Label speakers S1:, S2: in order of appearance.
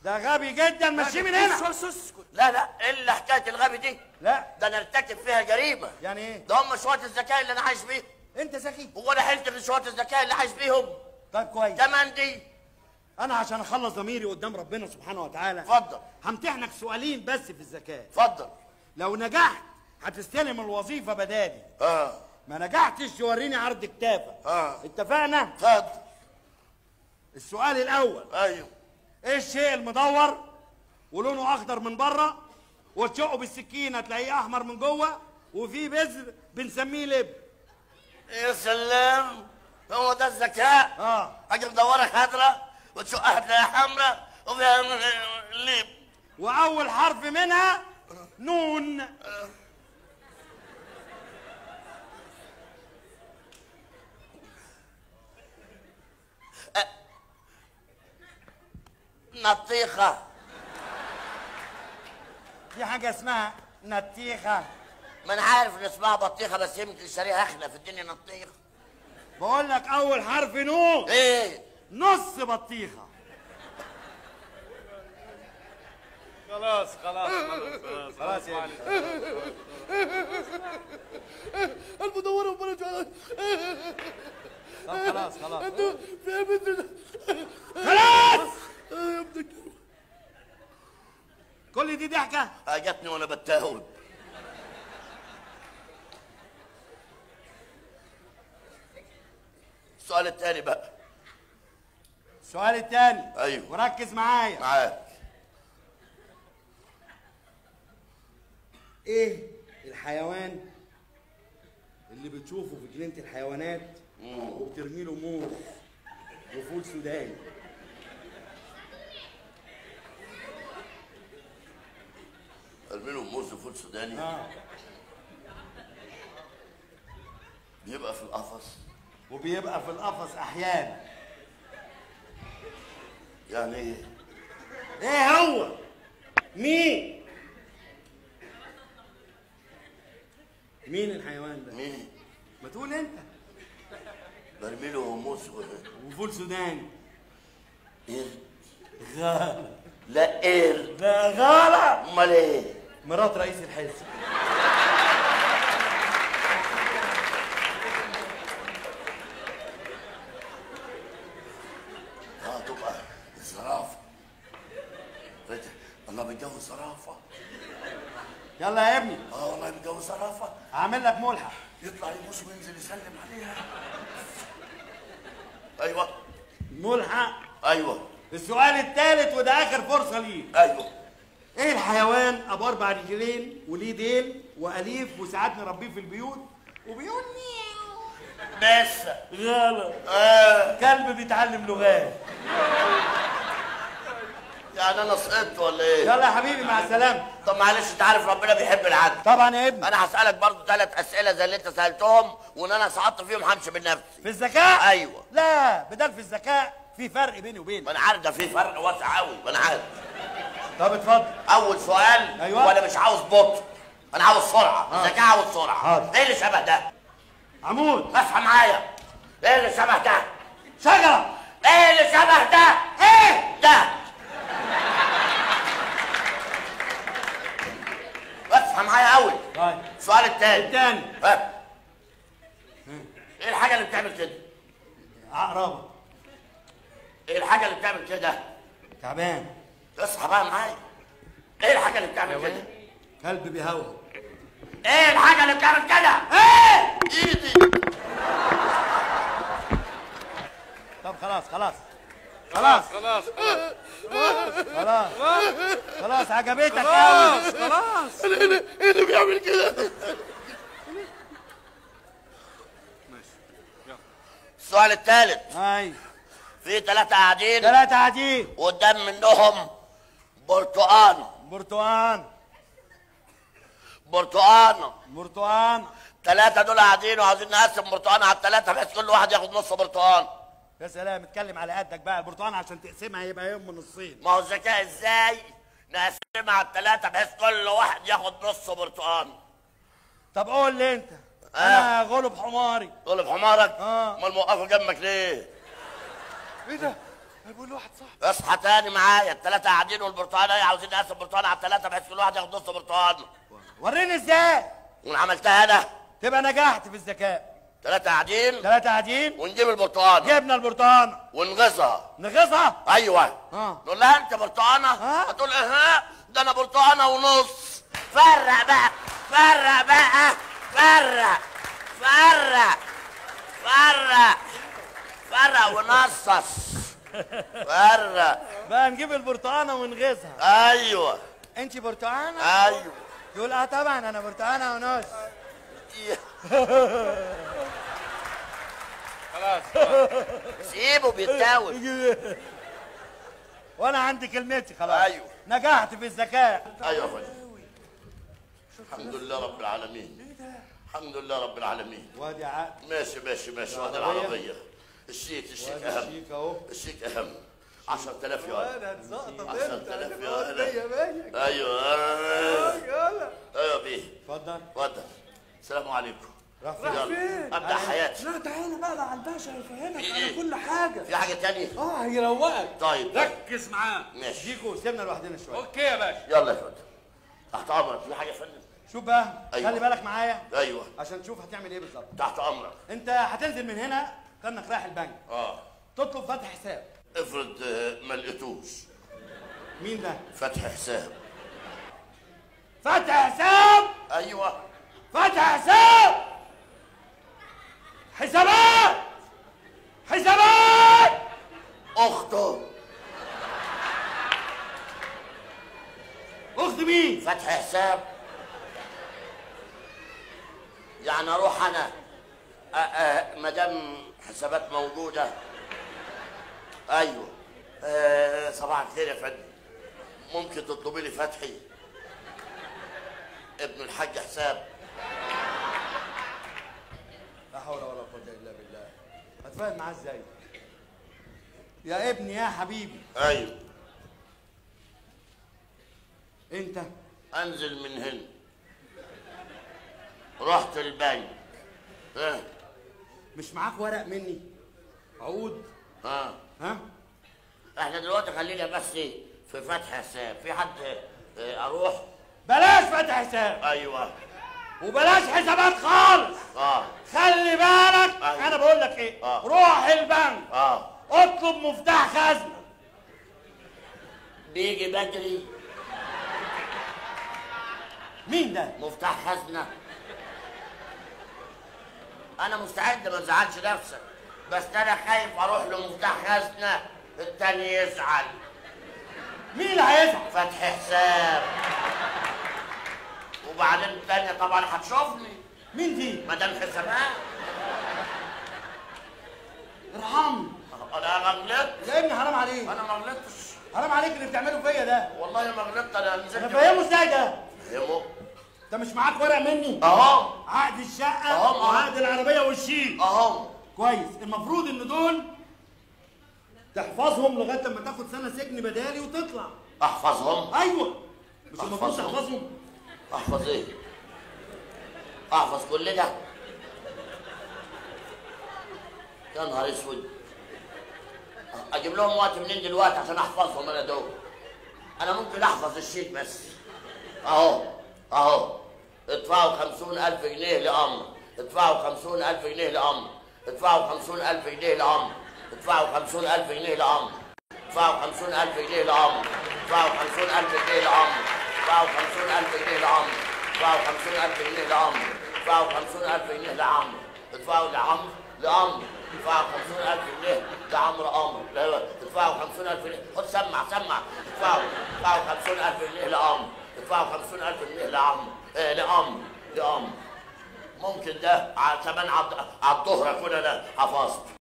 S1: ده غبي جدا مشيه من هنا
S2: اسكت لا لا الا حكايه الغبي دي
S1: لا
S2: ده انا ارتكب فيها جريمه
S1: يعني ايه
S2: ده هم شويه الذكاء اللي انا عايش بيهم
S1: انت ذكي
S2: هو انا حلت من شويه الذكاء اللي عايش بيهم
S1: طيب كويس
S2: كمان دي
S1: انا عشان اخلص ضميري قدام ربنا سبحانه وتعالى
S2: اتفضل
S1: همتحنك سؤالين بس في الذكاء
S2: اتفضل
S1: لو نجحت هتستلم الوظيفه بدالي
S2: اه
S1: ما نجحتش توريني عرض كتافك
S2: اه
S1: اتفقنا
S2: اتفضل
S1: السؤال الاول
S2: ايوه
S1: ايه الشيء المدور ولونه اخضر من بره وتشقه بالسكينه تلاقيه احمر من جوه وفيه بذر بنسميه لب
S2: يا سلام هو ده الذكاء
S1: اه
S2: حاجه مدوره خضراء وتشقها تلاقيها حمراء وفيها ليب
S1: واول حرف منها نون
S2: نطيخه
S1: في حاجه اسمها نتيخه
S2: ما انا عارف ان اسمها بطيخه بس يمكن شاريها احنا في الدنيا نطيخ
S1: بقول لك اول حرف نون
S2: ايه
S1: نص بطيخه
S3: خلاص خلاص خلاص خلاص يا
S2: المدوره وبرج
S3: طب خلاص خلاص
S2: فيها مثل
S1: خلاص كل دي ضحكه
S2: جاتني وانا بتاوب السؤال الثاني بقى
S1: السؤال الثاني
S2: أيوه.
S1: وركز معايا
S2: معاك
S1: ايه الحيوان اللي بتشوفه في جنينه الحيوانات وبترمي له موز وفول سوداني
S2: ارمي لهم موز وفول سوداني
S1: اه
S2: بيبقى في القفص
S1: وبيبقى في القفص احيانا
S2: يعني ايه
S1: ايه هو مين مين الحيوان ده
S2: مين
S1: ما تقول انت
S2: برمي له موز و...
S1: وفول سوداني
S2: ايه
S1: غالة
S2: لا ايه
S1: ده غالة
S2: امال ايه
S1: مرات رئيس الحزب
S2: اه تبقى الزرافه فتح الله بيتجوز زرافه
S1: يلا يا ابني
S2: اه والله بيتجوز زرافه
S1: هعمل لك ملحق
S2: يطلع يبوس وينزل يسلم عليها ايوه
S1: ملحق
S2: ايوه
S1: السؤال الثالث وده اخر فرصه ليك
S2: ايوه
S1: ايه الحيوان ابو اربع رجلين وليه ديل واليف وساعات نربيه في البيوت وبيقول مياو
S2: بس
S1: غلط
S2: آه.
S1: كلب بيتعلم لغات
S2: يعني انا سقطت ولا ايه
S1: يلا يا حبيبي مع السلامه
S2: طب معلش انت عارف ربنا بيحب العدل
S1: طبعا يا ابني
S2: انا هسالك برضو ثلاث اسئله زي اللي انت سالتهم وان انا سقطت فيهم همشي بالنفس
S1: في الذكاء
S2: ايوه
S1: لا بدل في الذكاء في فرق بيني وبينك
S2: ما انا عارف ده في فرق واسع قوي ما انا عارف
S1: طب اتفضل
S2: اول سؤال
S1: أيوة.
S2: وانا مش عاوز بطء انا عاوز سرعه
S1: آه.
S2: ذكاء عاوز سرعه
S1: حاضر.
S2: ايه اللي شبه ده
S1: عمود
S2: افهم معايا ايه اللي شبه ده
S1: شجره
S2: ايه اللي شبه ده ايه ده افهم معايا قوي
S1: طيب
S2: السؤال التاني
S1: الثاني
S2: ها ايه الحاجه اللي بتعمل كده
S1: عقربه
S2: ايه الحاجه اللي بتعمل كده
S1: تعبان
S2: اصحى بقى معايا ايه الحاجه اللي بتعمل كده
S1: كلب بيهوى
S2: ايه الحاجه اللي بتعمل كده ايه ايدي
S1: طب خلاص خلاص خلاص
S3: خلاص
S1: خلاص خلاص عجبتك قوي
S3: خلاص خلاص
S2: ايه اللي بيعمل كده السؤال الثالث
S1: اي
S2: في ثلاثة قاعدين
S1: ثلاثة قاعدين
S2: قدام منهم برتقان
S1: برتقان
S2: برتقان
S1: برتقان
S2: ثلاثة دول قاعدين وعاوزين نقسم برتقان على الثلاثة بحيث كل واحد ياخد نص برتقان
S1: يا سلام اتكلم على قدك بقى البرتقان عشان تقسمها يبقى يوم نصين
S2: ما هو الذكاء ازاي نقسمها على الثلاثة بحيث كل واحد ياخد نص برتقان
S1: طب قول لي انت
S2: آه.
S1: انا غلب حماري
S2: تقول بحمارك
S1: آه.
S2: امال موقفه جنبك ليه؟
S3: ايه ده؟ هيقول واحد صاحبي
S2: اصحى تاني معايا الثلاثه قاعدين والبرتقانه ايه عاوزين نقسم برتقانه على الثلاثه بحيث كل واحد ياخد نص برتقانه
S1: وريني ازاي
S2: وانا عملتها انا
S1: تبقى نجحت في الذكاء
S2: ثلاثه قاعدين
S1: ثلاثة قاعدين
S2: ونجيب البرتقانه
S1: جبنا البرتقانة
S2: ونغصها
S1: نغصها
S2: ايوه
S1: اه.
S2: نقول لها انت برتقانه
S1: اه.
S2: هتقول اها ده انا برتقانه ونص فرق بقى فرق بقى فرق فرق فرق فرق ونصص فرق
S1: بقى نجيب البرتقانة ونغصها
S2: ايوه
S1: انت برتقانة
S2: ايوه
S1: تقول اه طبعا انا برتقانة ونص
S3: خلاص
S2: سيبه بيتاوب
S1: وانا عندي كلمتي خلاص
S2: أيوه.
S1: نجحت في الذكاء
S2: ايوه يا فندم الحمد لله رب العالمين الحمد لله رب العالمين
S1: وادي عقل
S2: ماشي ماشي ماشي وهذا
S1: العربية.
S2: العربية الشيك الشيك
S1: وادي
S2: أهم
S1: الشيك اهو
S2: الشيك أهم 10000 يورو
S3: انا اتزقطط
S2: 10000 يورو
S3: يا باشا
S2: أيوه
S3: يلا
S2: أيوه بيه
S1: اتفضل
S2: اتفضل السلام عليكم
S1: راح فين؟
S3: راح
S2: يلا
S3: فين؟
S2: أبدأ حياتي
S3: لا تعالى بقى على الباشا هيفهمك
S2: في
S3: على
S2: إيه؟
S3: كل حاجه
S2: في حاجة تانية؟
S3: اه هيروقك
S2: طيب
S3: ركز معاه
S2: ماشي
S1: شيكو سيبنا لوحدنا شوية
S3: اوكي يا باشا
S2: يلا يا فندم تحت أمرك في حاجة يا فندم؟
S1: شوف بقى
S2: أيوه.
S1: خلي بالك معايا
S2: أيوه
S1: عشان تشوف هتعمل ايه بالظبط
S2: تحت أمرك
S1: انت هتنزل من هنا كانك رايح البنك
S2: أه
S1: تطلب فتح حساب
S2: افرض آه، ما لقيتوش
S1: مين ده
S2: فتح حساب
S1: فتح حساب
S2: أيوه
S1: فتح حساب حسابات حسابات
S2: أخته
S1: اخت مين
S2: فتح حساب يعني اروح انا ما دام حسابات موجوده ايوه آه، صباح الخير يا فندم ممكن تطلبي لي فتحي ابن الحاج حساب
S1: لا حول ولا قوة إلا بالله هتفاهم معاه ازاي يا ابني يا حبيبي
S2: ايوه
S1: انت
S2: انزل من هنا رحت البنك ها
S1: مش معاك ورق مني عقود
S2: ها
S1: ها
S2: احنا دلوقتي خلينا بس في فتح حساب في حد آه، اروح
S1: بلاش فتح حساب
S2: ايوه
S1: وبلاش حسابات خالص
S2: اه
S1: خلي بالك
S2: أيوة.
S1: انا بقول لك ايه
S2: آه.
S1: روح البنك
S2: اه
S1: اطلب مفتاح خزنه
S2: بيجي بدري
S1: مين ده
S2: مفتاح خزنة أنا مستعد ما تزعلش نفسك بس أنا خايف أروح لمفتاح خزنة التاني يزعل
S1: مين اللي هيزعل
S2: فتح حساب وبعدين التانية طبعا هتشوفني
S1: مين دي
S2: مدام حسابات
S1: ارحمني
S2: أنا ما غلطت
S1: يا ابني حرام عليك
S2: أنا ما غلطتش
S1: حرام عليك اللي بتعمله فيا ده
S2: والله ما غلطت أنا
S1: انا
S2: نزلت
S1: فاهمه ازاي ده
S2: فهمه
S1: انت مش معاك ورق مني
S2: أهو
S1: عقد الشقه
S2: أهو، أهو.
S1: وعقد العربيه والشيك
S2: أهو
S1: كويس المفروض ان دول تحفظهم لغايه لما تاخد سنه سجن بدالي وتطلع
S2: أحفظهم
S1: ايوه مش المفروض
S2: أحفظهم.
S1: تحفظهم
S2: احفظ ايه؟ احفظ كل ده يا نهار اسود اجيب لهم وقت منين دلوقتي عشان احفظهم انا دول انا ممكن احفظ الشيك بس اهو اهو ادفعوا خمسون الف جنيه لامر ادفعوا خمسون الف جنيه لامر ادفعوا خمسون الف جنيه لامر ادفعوا خمسون الف جنيه لامر ادفعوا خمسون الف جنيه لامر ادفعوا خمسون الف جنيه لامر ادفعوا خمسون الف جنيه لامر ادفعوا خمسون الف جنيه لامر ادفعوا خمسون الف جنيه لعمرو ادفعوا لعمرو لامر ادفعوا خمسون الف جنيه لعمرو امر لا، ادفعوا خمسون الف جنيه خد سمع سمع ادفعوا ادفعوا خمسون الف جنيه لامر ادفعوا خمسون الف جنيه لعمرو اه لامر لامر ممكن ده ع- كمان على على الظهر اكون انا حفظت